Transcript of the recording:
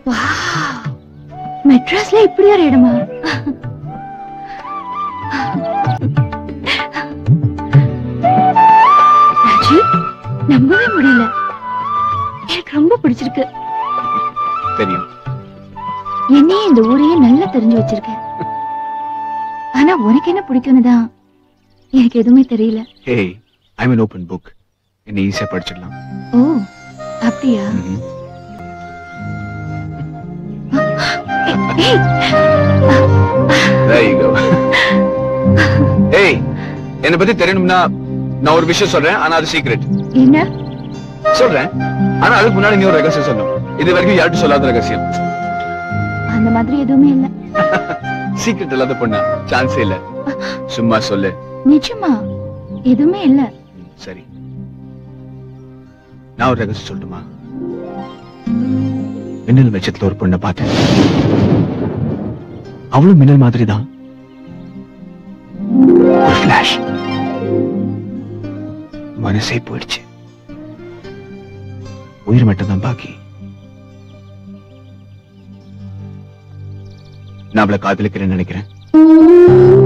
Wow மெட்ராஸ்ல இப்படி ஒரு இடமா ராஜி நம்பவே முடியல எனக்கு ரொம்ப பிடிச்சிருக்கு தெரியும் என்னையே இந்த ஊரையே நல்லா தெரிஞ்சு வச்சிருக்கேன் ஆனா உனக்கு என்ன பிடிக்கும்னு தான் எனக்கு எதுவுமே தெரியல ஹே ஐ மீன் ஓப்பன் புக் என்ன ஈஸியா படிச்சிடலாம் ஓ அப்படியா ம்ஹும். ஏய், There you go. ஏய் என்னை பத்தி தெரியணும்னா நான் ஒரு விஷயம் சொல்றேன் ஆனா அது சீக்ரெட் என்ன சொல்றேன் ஆனா அதுக்கு முன்னாடி நீ ஒரு ரகசியம் சொல்லணும் இது வரைக்கும் யார்ட்டும் சொல்லாத ரகசியம் அந்த மாதிரி எதுவுமே இல்ல சீக்ரெட் இல்லாத பொண்ணா சான்ஸே இல்ல சும்மா சொல்லு நிஜமா எதுவுமே இல்ல ம், சரி நான் ஒரு ரகசியம் சொல்லட்டுமா மின்னல் வெளிச்சத்துல ஒரு பொண்ணை பார்த்தேன் அவளும் மின்னல் மாதிரி தான் ஒரு ஃபிளாஷ் மனசே போயிடுச்சு உயிர் மட்டும் தான் பாக்கி நான் அவளை காதலிக்கிறேன்னு நினைக்கிறேன்